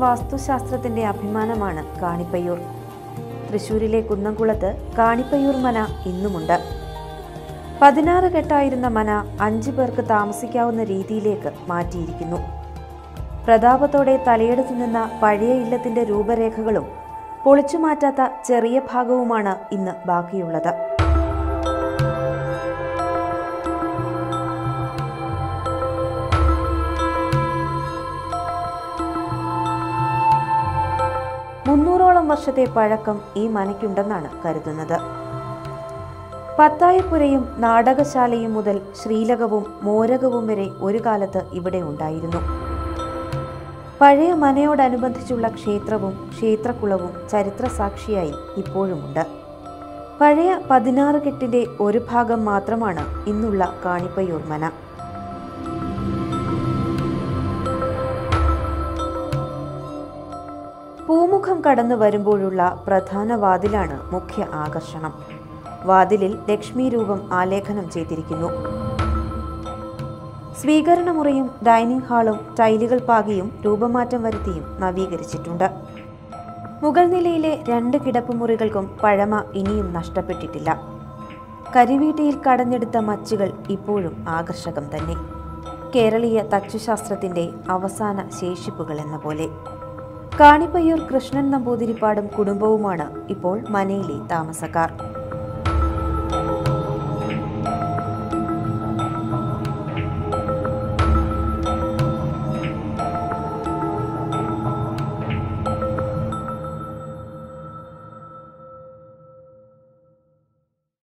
വാസ്തുശാസ്ത്രത്തിന്റെ അഭിമാനമാണ് കാണിപ്പയ്യൂർ തൃശൂരിലെ കുന്നംകുളത്ത് കാണിപ്പയ്യൂർ മന ഇന്നുമുണ്ട് പതിനാറ് കെട്ടായിരുന്ന മന അഞ്ചു പേർക്ക് താമസിക്കാവുന്ന രീതിയിലേക്ക് മാറ്റിയിരിക്കുന്നു പ്രതാപത്തോടെ തലയെടുത്തു നിന്ന പഴയ ഇല്ലത്തിന്റെ രൂപരേഖകളും പൊളിച്ചുമാറ്റാത്ത ചെറിയ ഭാഗവുമാണ് ഇന്ന് ബാക്കിയുള്ളത് മുന്നൂറോളം വർഷത്തെ പഴക്കം ഈ മനയ്ക്കുണ്ടെന്നാണ് കരുതുന്നത് പത്തായപ്പുരയും നാടകശാലയും മുതൽ ശ്രീലകവും മോരകവും വരെ ഒരു കാലത്ത് ഇവിടെ ഉണ്ടായിരുന്നു പഴയ മനയോടനുബന്ധിച്ചുള്ള ക്ഷേത്രവും ക്ഷേത്രക്കുളവും ചരിത്രസാക്ഷിയായി ഇപ്പോഴുമുണ്ട് പഴയ പതിനാറ് കെട്ടിന്റെ ഒരു ഭാഗം മാത്രമാണ് ഇന്നുള്ള കാണിപ്പയ്യൂർ മന പൂമുഖം കടന്നു വരുമ്പോഴുള്ള പ്രധാന വാതിലാണ് മുഖ്യ ആകർഷണം വാതിലിൽ ലക്ഷ്മി രൂപം ആലേഖനം ചെയ്തിരിക്കുന്നു സ്വീകരണമുറിയും ഡൈനിങ് ഹാളും ടൈലുകൾ പാകിയും രൂപമാറ്റം വരുത്തിയും നവീകരിച്ചിട്ടുണ്ട് മുകൾ നിലയിലെ രണ്ട് കിടപ്പുമുറികൾക്കും പഴമ ഇനിയും നഷ്ടപ്പെട്ടിട്ടില്ല കരിവീട്ടിയിൽ കടഞ്ഞെടുത്ത മച്ചുകൾ ഇപ്പോഴും ആകർഷകം തന്നെ കേരളീയ തച്ചുശാസ്ത്രത്തിന്റെ അവസാന ശേഷിപ്പുകൾ എന്ന പോലെ കാണിപ്പയ്യൂർ കൃഷ്ണൻ നമ്പൂതിരിപ്പാടും കുടുംബവുമാണ് ഇപ്പോൾ മനയിലെ താമസക്കാർ